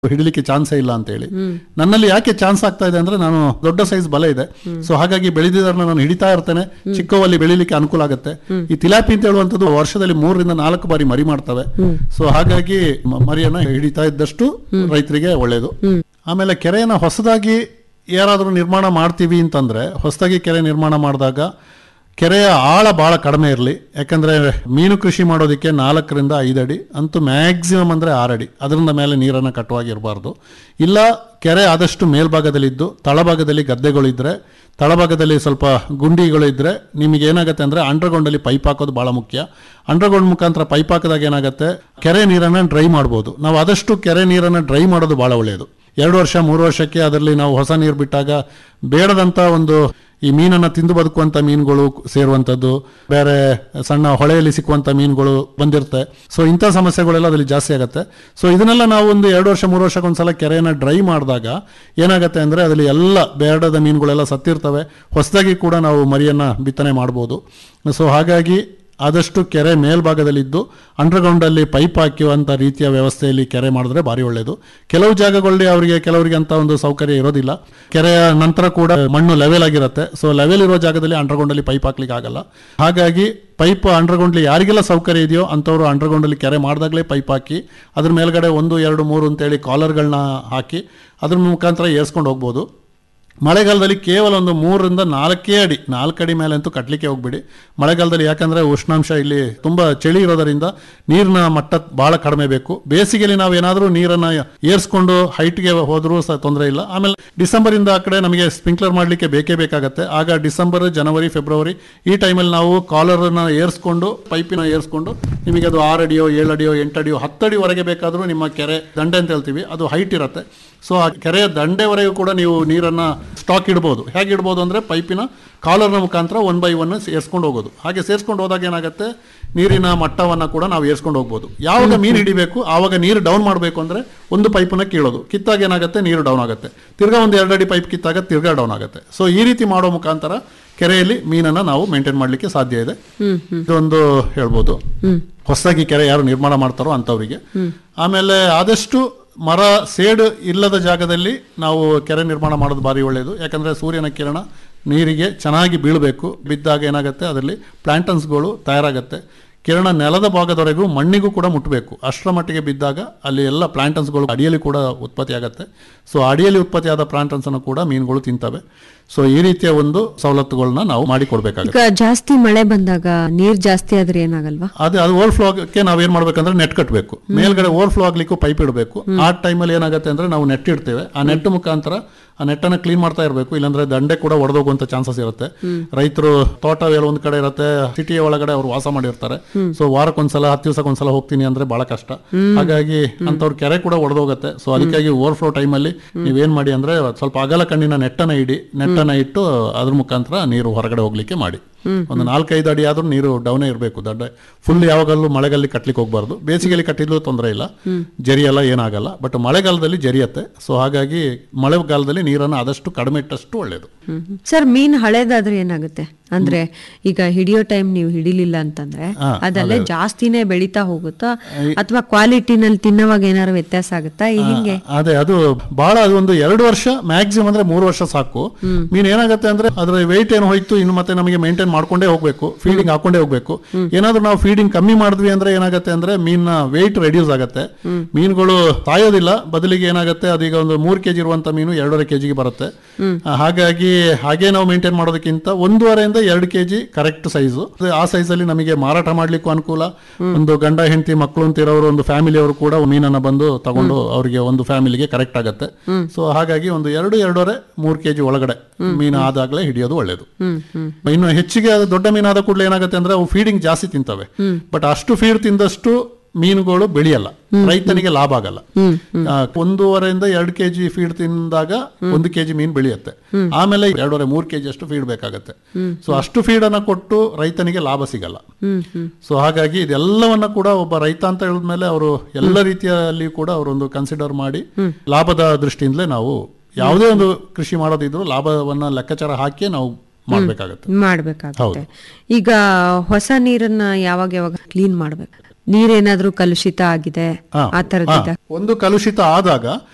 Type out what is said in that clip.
ಹಿಡಿಲಿಕ್ಕೆ ಚಾನ್ಸೇ ಇಲ್ಲ ಅಂತ ಹೇಳಿ ನನ್ನಲ್ಲಿ ಯಾಕೆ ಚಾನ್ಸ್ ಆಗ್ತಾ ಇದೆ ಅಂದ್ರೆ ನಾನು ದೊಡ್ಡ ಸೈಜ್ ಬಲ ಇದೆ ಸೊ ಹಾಗಾಗಿ ಬೆಳೆದಿದ್ದರನ್ನ ನಾನು ಹಿಡಿತಾ ಇರ್ತೇನೆ ಚಿಕ್ಕವಲ್ಲಿ ಬೆಳಿಲಿಕ್ಕೆ ಅನುಕೂಲ ಆಗುತ್ತೆ ಈ ತಿಲಾಪಿ ಅಂತ ಹೇಳುವಂಥದ್ದು ವರ್ಷದಲ್ಲಿ ಮೂರರಿಂದ ನಾಲ್ಕು ಬಾರಿ ಮರಿ ಮಾಡ್ತವೆ ಸೊ ಹಾಗಾಗಿ ಮ- ಮರಿಯನ್ನ ಹಿಡಿತಾ ಇದ್ದಷ್ಟು ರೈತರಿಗೆ ಒಳ್ಳೆಯದು ಆಮೇಲೆ ಕೆರೆಯನ್ನ ಹೊಸದಾಗಿ ಯಾರಾದರೂ ನಿರ್ಮಾಣ ಮಾಡ್ತೀವಿ ಅಂತಂದ್ರೆ ಹೊಸದಾಗಿ ಕೆರೆ ನಿರ್ಮಾಣ ಮಾಡಿದಾಗ ಕೆರೆಯ ಆಳ ಬಹಳ ಕಡಿಮೆ ಇರಲಿ ಯಾಕಂದ್ರೆ ಮೀನು ಕೃಷಿ ಮಾಡೋದಕ್ಕೆ ನಾಲ್ಕರಿಂದ ಐದು ಅಡಿ ಅಂತೂ ಮ್ಯಾಕ್ಸಿಮಮ್ ಅಂದ್ರೆ ಆರು ಅಡಿ ಅದರಿಂದ ಮೇಲೆ ನೀರನ್ನು ಕಟ್ಟುವಾಗಿರಬಾರ್ದು ಇಲ್ಲ ಕೆರೆ ಆದಷ್ಟು ಮೇಲ್ಭಾಗದಲ್ಲಿದ್ದು ತಳಭಾಗದಲ್ಲಿ ಗದ್ದೆಗಳಿದ್ರೆ ತಳಭಾಗದಲ್ಲಿ ಸ್ವಲ್ಪ ಗುಂಡಿಗಳು ಇದ್ರೆ ನಿಮಗೆ ಏನಾಗುತ್ತೆ ಅಂದ್ರೆ ಅಂಡರ್ಗ್ರೌಂಡಲ್ಲಿ ಪೈಪ್ ಹಾಕೋದು ಬಹಳ ಮುಖ್ಯ ಅಂಡರ್ಗ್ರೌಂಡ್ ಮುಖಾಂತರ ಪೈಪ್ ಹಾಕಿದಾಗ ಏನಾಗುತ್ತೆ ಕೆರೆ ನೀರನ್ನು ಡ್ರೈ ಮಾಡ್ಬೋದು ನಾವು ಆದಷ್ಟು ಕೆರೆ ನೀರನ್ನು ಡ್ರೈ ಮಾಡೋದು ಬಹಳ ಒಳ್ಳೆಯದು ಎರಡು ವರ್ಷ ಮೂರು ವರ್ಷಕ್ಕೆ ಅದರಲ್ಲಿ ನಾವು ಹೊಸ ನೀರು ಬಿಟ್ಟಾಗ ಬೇಡದಂತ ಒಂದು ಈ ಮೀನನ್ನ ತಿಂದು ಬದುಕುವಂತ ಮೀನುಗಳು ಸೇರುವಂತದ್ದು ಬೇರೆ ಸಣ್ಣ ಹೊಳೆಯಲ್ಲಿ ಸಿಕ್ಕುವಂತ ಮೀನುಗಳು ಬಂದಿರುತ್ತೆ ಸೊ ಇಂಥ ಸಮಸ್ಯೆಗಳೆಲ್ಲ ಅದರಲ್ಲಿ ಜಾಸ್ತಿ ಆಗುತ್ತೆ ಸೊ ಇದನ್ನೆಲ್ಲ ನಾವು ಒಂದು ಎರಡು ವರ್ಷ ಮೂರು ವರ್ಷಕ್ಕೊಂದ್ಸಲ ಕೆರೆಯನ್ನ ಡ್ರೈ ಮಾಡಿದಾಗ ಏನಾಗುತ್ತೆ ಅಂದ್ರೆ ಅದರಲ್ಲಿ ಎಲ್ಲ ಬೇಡದ ಮೀನುಗಳೆಲ್ಲ ಸತ್ತಿರ್ತವೆ ಹೊಸದಾಗಿ ಕೂಡ ನಾವು ಮರಿಯನ್ನ ಬಿತ್ತನೆ ಮಾಡ್ಬೋದು ಸೊ ಹಾಗಾಗಿ ಆದಷ್ಟು ಕೆರೆ ಮೇಲ್ಭಾಗದಲ್ಲಿದ್ದು ಅಂಡರ್ಗ್ರೌಂಡಲ್ಲಿ ಪೈಪ್ ಹಾಕುವಂಥ ರೀತಿಯ ವ್ಯವಸ್ಥೆಯಲ್ಲಿ ಕೆರೆ ಮಾಡಿದ್ರೆ ಭಾರಿ ಒಳ್ಳೆಯದು ಕೆಲವು ಜಾಗಗಳಲ್ಲಿ ಅವರಿಗೆ ಕೆಲವರಿಗೆ ಅಂತ ಒಂದು ಸೌಕರ್ಯ ಇರೋದಿಲ್ಲ ಕೆರೆಯ ನಂತರ ಕೂಡ ಮಣ್ಣು ಲೆವೆಲ್ ಆಗಿರುತ್ತೆ ಸೊ ಲೆವೆಲ್ ಇರೋ ಜಾಗದಲ್ಲಿ ಅಂಡರ್ಗ್ರೌಂಡಲ್ಲಿ ಪೈಪ್ ಹಾಕ್ಲಿಕ್ಕೆ ಆಗಲ್ಲ ಹಾಗಾಗಿ ಪೈಪ್ ಅಂಡರ್ಗ್ರೌಂಡ್ಲಿ ಯಾರಿಗೆಲ್ಲ ಸೌಕರ್ಯ ಇದೆಯೋ ಅಂಥವ್ರು ಅಂಡರ್ಗ್ರೌಂಡಲ್ಲಿ ಕೆರೆ ಮಾಡಿದಾಗಲೇ ಪೈಪ್ ಹಾಕಿ ಅದ್ರ ಮೇಲ್ಗಡೆ ಒಂದು ಎರಡು ಮೂರು ಅಂತೇಳಿ ಕಾಲರ್ಗಳನ್ನ ಹಾಕಿ ಅದ್ರ ಮುಖಾಂತರ ಏರ್ಸ್ಕೊಂಡು ಹೋಗ್ಬೋದು ಮಳೆಗಾಲದಲ್ಲಿ ಕೇವಲ ಒಂದು ಮೂರರಿಂದ ನಾಲ್ಕೇ ಅಡಿ ನಾಲ್ಕು ಅಡಿ ಮೇಲೆ ಅಂತೂ ಕಟ್ಟಲಿಕ್ಕೆ ಹೋಗ್ಬಿಡಿ ಮಳೆಗಾಲದಲ್ಲಿ ಯಾಕಂದ್ರೆ ಉಷ್ಣಾಂಶ ಇಲ್ಲಿ ತುಂಬಾ ಚಳಿ ಇರೋದರಿಂದ ನೀರಿನ ಮಟ್ಟ ಬಹಳ ಕಡಿಮೆ ಬೇಕು ಬೇಸಿಗೆಯಲ್ಲಿ ನಾವು ಏನಾದರೂ ನೀರನ್ನ ಏರ್ಸ್ಕೊಂಡು ಹೈಟ್ಗೆ ಹೋದ್ರೂ ಸಹ ತೊಂದರೆ ಇಲ್ಲ ಆಮೇಲೆ ಡಿಸೆಂಬರ್ ಇಂದ ಆ ಕಡೆ ನಮಗೆ ಸ್ಪ್ರಿಂಕ್ಲರ್ ಮಾಡಲಿಕ್ಕೆ ಬೇಕೇ ಬೇಕಾಗತ್ತೆ ಆಗ ಡಿಸೆಂಬರ್ ಜನವರಿ ಫೆಬ್ರವರಿ ಈ ಟೈಮಲ್ಲಿ ನಾವು ಕಾಲರ್ನ ಏರ್ಸ್ಕೊಂಡು ಪೈಪಿನ ಏರ್ಸ್ಕೊಂಡು ನಿಮಗೆ ಅದು ಆರು ಅಡಿಯೋ ಏಳು ಅಡಿಯೋ ಎಂಟು ಅಡಿಯೋ ಹತ್ತು ಅಡಿವರೆಗೆ ಬೇಕಾದರೂ ನಿಮ್ಮ ಕೆರೆ ದಂಡೆ ಅಂತ ಹೇಳ್ತೀವಿ ಅದು ಹೈಟ್ ಇರುತ್ತೆ ಸೊ ಆ ಕೆರೆಯ ದಂಡೆವರೆಗೂ ಕೂಡ ನೀವು ನೀರನ್ನ ಸ್ಟಾಕ್ ಇಡ್ಬೋದು ಹೇಗೆ ಇಡ್ಬೋದು ಅಂದ್ರೆ ಪೈಪಿನ ಕಾಲರ್ನ ಮುಖಾಂತರ ಒನ್ ಬೈ ಒನ್ ಸೇರಿಸ್ಕೊಂಡು ಹೋಗೋದು ಹಾಗೆ ಸೇರಿಸ್ಕೊಂಡು ಹೋದಾಗ ಏನಾಗುತ್ತೆ ನೀರಿನ ಮಟ್ಟವನ್ನು ಕೂಡ ನಾವು ಏರ್ಸ್ಕೊಂಡು ಹೋಗ್ಬೋದು ಯಾವಾಗ ಮೀನು ಹಿಡಿಬೇಕು ಆವಾಗ ನೀರು ಡೌನ್ ಮಾಡಬೇಕು ಅಂದ್ರೆ ಒಂದು ಪೈಪನ್ನ ಕೀಳೋದು ಕಿತ್ತಾಗ ಏನಾಗುತ್ತೆ ನೀರು ಡೌನ್ ಆಗುತ್ತೆ ತಿರ್ಗಾ ಒಂದು ಎರಡು ಅಡಿ ಪೈಪ್ ಕಿತ್ತಾಗ ತಿರ್ಗಾ ಡೌನ್ ಆಗುತ್ತೆ ಸೊ ಈ ರೀತಿ ಮಾಡೋ ಮುಖಾಂತರ ಕೆರೆಯಲ್ಲಿ ಮೀನನ್ನ ನಾವು ಮೇಂಟೈನ್ ಮಾಡಲಿಕ್ಕೆ ಸಾಧ್ಯ ಇದೆ ಇದೊಂದು ಹೇಳ್ಬೋದು ಹೊಸದಾಗಿ ಕೆರೆ ಯಾರು ನಿರ್ಮಾಣ ಮಾಡ್ತಾರೋ ಅಂಥವರಿಗೆ ಆಮೇಲೆ ಆದಷ್ಟು ಮರ ಸೇಡು ಇಲ್ಲದ ಜಾಗದಲ್ಲಿ ನಾವು ಕೆರೆ ನಿರ್ಮಾಣ ಮಾಡೋದು ಭಾರಿ ಒಳ್ಳೆಯದು ಯಾಕಂದ್ರೆ ಸೂರ್ಯನ ಕಿರಣ ನೀರಿಗೆ ಚೆನ್ನಾಗಿ ಬೀಳಬೇಕು ಬಿದ್ದಾಗ ಏನಾಗುತ್ತೆ ಅದರಲ್ಲಿ ಪ್ಲಾಂಟನ್ಸ್ಗಳು ತಯಾರಾಗುತ್ತೆ ಕಿರಣ ನೆಲದ ಭಾಗದವರೆಗೂ ಮಣ್ಣಿಗೂ ಕೂಡ ಮುಟ್ಟಬೇಕು ಅಷ್ಟರ ಮಟ್ಟಿಗೆ ಬಿದ್ದಾಗ ಅಲ್ಲಿ ಎಲ್ಲ ಪ್ಲಾಂಟನ್ಸ್ಗಳು ಅಡಿಯಲ್ಲಿ ಕೂಡ ಉತ್ಪತ್ತಿ ಆಗುತ್ತೆ ಸೊ ಅಡಿಯಲ್ಲಿ ಉತ್ಪತ್ತಿಯಾದ ಪ್ಲಾಂಟನ್ಸ್ ಅನ್ನು ಕೂಡ ಮೀನುಗಳು ತಿಂತವೆ ಸೊ ಈ ರೀತಿಯ ಒಂದು ಸವಲತ್ತುಗಳನ್ನ ನಾವು ಮಾಡಿಕೊಡ್ಬೇಕಾಗುತ್ತೆ ಈಗ ಜಾಸ್ತಿ ಮಳೆ ಬಂದಾಗ ನೀರ್ ಜಾಸ್ತಿ ಆದ್ರೆ ಏನಾಗಲ್ವಾ ಅದೇ ಅದು ಓವರ್ಫ್ಲೋ ಆಗಕ್ಕೆ ನಾವೇನ್ ಮಾಡ್ಬೇಕಂದ್ರೆ ನೆಟ್ ಕಟ್ಟಬೇಕು ಮೇಲ್ಗಡೆ ಓವರ್ಫ್ಲೋ ಆಗ್ಲಿಕ್ಕೂ ಪೈಪ್ ಇಡಬೇಕು ಆ ಟೈಮಲ್ಲಿ ಏನಾಗುತ್ತೆ ಅಂದ್ರೆ ನಾವು ನೆಟ್ ಇಡ್ತೇವೆ ಆ ನೆಟ್ ಮುಖಾಂತರ ಆ ನೆಟ್ಟನ್ನ ಕ್ಲೀನ್ ಮಾಡ್ತಾ ಇರಬೇಕು ಇಲ್ಲಾಂದ್ರೆ ದಂಡೆ ಕೂಡ ಒಡೆದೋಗುವಂತ ಚಾನ್ಸಸ್ ಇರುತ್ತೆ ರೈತರು ತೋಟ ಬೇರೆ ಒಂದ್ ಕಡೆ ಇರುತ್ತೆ ಸಿಟಿಯ ಒಳಗಡೆ ಅವರು ವಾಸ ಮಾಡಿರ್ತಾರೆ ಸೊ ವಾರಕ್ಕೊಂದ್ಸಲ ಹತ್ತು ದಿವಸಕ್ಕೊಂದ್ಸಲ ಹೋಗ್ತೀನಿ ಅಂದ್ರೆ ಬಹಳ ಕಷ್ಟ ಹಾಗಾಗಿ ಅಂತವ್ರ ಕೆರೆ ಕೂಡ ಒಡೆದೋಗುತ್ತೆ ಸೊ ಅದಕ್ಕಾಗಿ ಓವರ್ಫ್ಲೋ ಟೈಮಲ್ಲಿ ನೀವೇನ್ ಮಾಡಿ ಅಂದ್ರೆ ಸ್ವಲ್ಪ ಅಗಲ ಕಣ್ಣಿನ ನೆಟ್ಟನ್ನ ಇಡಿ ನೆಟ್ಟನ್ನ ಇಟ್ಟು ಅದ್ರ ಮುಖಾಂತರ ನೀರು ಹೊರಗಡೆ ಹೋಗ್ಲಿಕ್ಕೆ ಮಾಡಿ ಒಂದು ನಾಲ್ಕೈದು ಅಡಿ ಆದ್ರೂ ನೀರು ಡೌನೇ ಇರಬೇಕು ದೊಡ್ಡ ಫುಲ್ ಯಾವಾಗಲೂ ಮಳೆಗಾಲದಲ್ಲಿ ಕಟ್ಲಿಕ್ಕೆ ಹೋಗ್ಬಾರ್ದು ಬೇಸಿಗೆಯಲ್ಲಿ ಕಟ್ಟಿದ್ರೂ ತೊಂದರೆ ಇಲ್ಲ ಜರಿ ಎಲ್ಲ ಏನಾಗಲ್ಲ ಬಟ್ ಮಳೆಗಾಲದಲ್ಲಿ ಜರಿಯತ್ತೆ ಸೊ ಹಾಗಾಗಿ ಮಳೆಗಾಲದಲ್ಲಿ ನೀರನ್ನು ಆದಷ್ಟು ಕಡಿಮೆ ಇಟ್ಟಷ್ಟು ಒಳ್ಳೆಯದು ಸರ್ ಮೀನ್ ಹಳೇದಾದ್ರೆ ಏನಾಗುತ್ತೆ ಅಂದ್ರೆ ಈಗ ಹಿಡಿಯೋ ಟೈಮ್ ನೀವು ಹಿಡಿಲಿಲ್ಲ ಅಂತಂದ್ರೆ ಹಾ, ಅದಲ್ಲೇ ಜಾಸ್ತಿನೇ ಬೆಳೀತಾ ಹೋಗುತ್ತಾ ಅಥವಾ ಕ್ವಾಲಿಟಿನಲ್ಲಿ ತಿನ್ನೋವಾಗ ಏನಾದ್ರು ವ್ಯತ್ಯಾಸ ಆಗುತ್ತಾ ಈ ಹಿಂಗೆ ಅದೇ ಅದು ಬಹಳ ಅದು ಒಂದು ಎರಡು ವರ್ಷ ಮ್ಯಾಕ್ಸಿಮಮ್ ಅಂದ್ರೆ ಮೂರು ವರ್ಷ ಸಾಕು ಮೀನ್ ಏನಾಗುತ್ತೆ ಅಂದ್ರೆ ಅದ್ರ ವೆಯ್ಟ್ ಏನು ಹೋಯ್ತು ಇನ್ನು ಮತ್ತೆ ನಮಗೆ ಮೇಂಟೈನ್ ಮಾಡ್ಕೊಂಡೇ ಹೋಗ್ಬೇಕು ಫೀಡಿಂಗ್ ಹಾಕೊಂಡೇ ಹೋಗ್ಬೇಕು ಏನಾದ್ರೂ ನಾವು ಫೀಡಿಂಗ್ ಕಮ್ಮಿ ಮಾಡಿದ್ವಿ ಅಂದ್ರೆ ಏನಾಗುತ್ತೆ ಅಂದ್ರೆ ಮೀನ್ನ ವೆಯ್ಟ್ ರೆಡ್ಯೂಸ್ ಆಗುತ್ತೆ ಮೀನುಗಳು ಸಾಯೋದಿಲ್ಲ ಬದಲಿಗೆ ಏನಾಗುತ್ತೆ ಅದೀಗ ಒಂದು ಮೂರು ಕೆಜಿ ಇರುವಂತ ಮೀನು ಎರಡೂವರೆ ಕೆಜಿಗೆ ಬರುತ್ತೆ ಆ, ಹಾಗಾಗಿ ಹಾಗೆ ನಾವು ಮೇಂಟೈನ್ ಮಾಡೋದಕ್ಕಿಂತ ಒಂದೂವರೆಯಿಂದ ಎರಡು ಕೆಜಿ ಕರೆಕ್ಟ್ ಸೈಜು ಆ ಸೈಜ್ ಅಲ್ಲಿ ನಮಗೆ ಮಾರಾಟ ಮಾಡ್ಲಿಕ್ಕೂ ಅನುಕೂಲ ಒಂದು ಗಂಡ ಹೆಂಡತಿ ಮಕ್ಕಳು ಅಂತಿರೋರು ಒಂದು ಫ್ಯಾಮಿಲಿ ಅವರು ಕೂಡ ಮೀನನ್ನ ಬಂದು ತಗೊಂಡು ಅವರಿಗೆ ಒಂದು ಫ್ಯಾಮಿಲಿಗೆ ಕರೆಕ್ಟ್ ಆಗುತ್ತೆ ಸೊ ಹಾಗಾಗಿ ಒಂದು ಎರಡು ಎರಡೂವರೆ ಮೂರು ಕೆಜಿ ಒಳಗಡೆ ಮೀನು ಆದಾಗಲೇ ಹಿಡಿಯೋದು ಒಳ್ಳೇದು ಹ್ಮ್ ಹ್ಮ್ ಇನ್ನು ಹೆಚ್ಚಿಗೆ ಅದು ದೊಡ್ಡ ಮೀನಾದ ಕೂಡಲೇ ಏನಾಗುತ್ತೆ ಅಂದ್ರೆ ಅವು ಫೀಡಿಂಗ್ ಜಾಸ್ತಿ ತಿಂತವೆ ಬಟ್ ಅಷ್ಟು ಫೀಡ್ ತಿಂದಷ್ಟು ಮೀನುಗಳು ಬೆಳೆಯಲ್ಲ ರೈತನಿಗೆ ಲಾಭ ಆಗಲ್ಲ ಆ, ಒಂದೂವರೆಯಿಂದ ಎರಡು ಕೆಜಿ ಫೀಡ್ ತಿಂದಾಗ ಒಂದು ಕೆಜಿ ಮೀನು ಬೆಳೆಯುತ್ತೆ ಆಮೇಲೆ ಎರಡೂವರೆ ಮೂರು ಕೆಜಿ ಅಷ್ಟು ಫೀಡ್ ಬೇಕಾಗತ್ತೆ ಸೊ ಅಷ್ಟು ಫೀಡ್ ಅನ್ನ ಕೊಟ್ಟು ರೈತನಿಗೆ ಲಾಭ ಸಿಗಲ್ಲ ಹ್ಮ್ ಹ್ಮ್ ಸೊ ಹಾಗಾಗಿ ಇದೆಲ್ಲವನ್ನ ಕೂಡ ಒಬ್ಬ ರೈತ ಅಂತ ಹೇಳಿದ್ಮೇಲೆ ಅವರು ಎಲ್ಲ ರೀತಿಯಲ್ಲಿ ಕೂಡ ಅವರೊಂದು ಕನ್ಸಿಡರ್ ಮಾಡಿ ಲಾಭದ ದೃಷ್ಟಿಯಿಂದಲೇ ನಾವು ಯಾವುದೇ ಒಂದು ಕೃಷಿ ಮಾಡೋದಿದ್ರು ಲಾಭವನ್ನ ಲೆಕ್ಕಾಚಾರ ಹಾಕಿ ನಾವು ಮಾಡ್ಬೇಕಾಗತ್ತೆ ಮಾಡ್ಬೇಕಾಗುತ್ತೆ ಈಗ ಹೊಸ ನೀರನ್ನ ಯಾವಾಗ ಯಾವಾಗ ಕ್ಲೀನ್ ಮಾಡ್ಬೇಕು ನೀರೇನಾದ್ರೂ ಕಲುಷಿತ ಆಗಿದೆ ಹಾ, ಆ ತರದಿದ್ದ ಹಾ. ಒಂದು ಕಲುಷಿತ ಆದಾಗ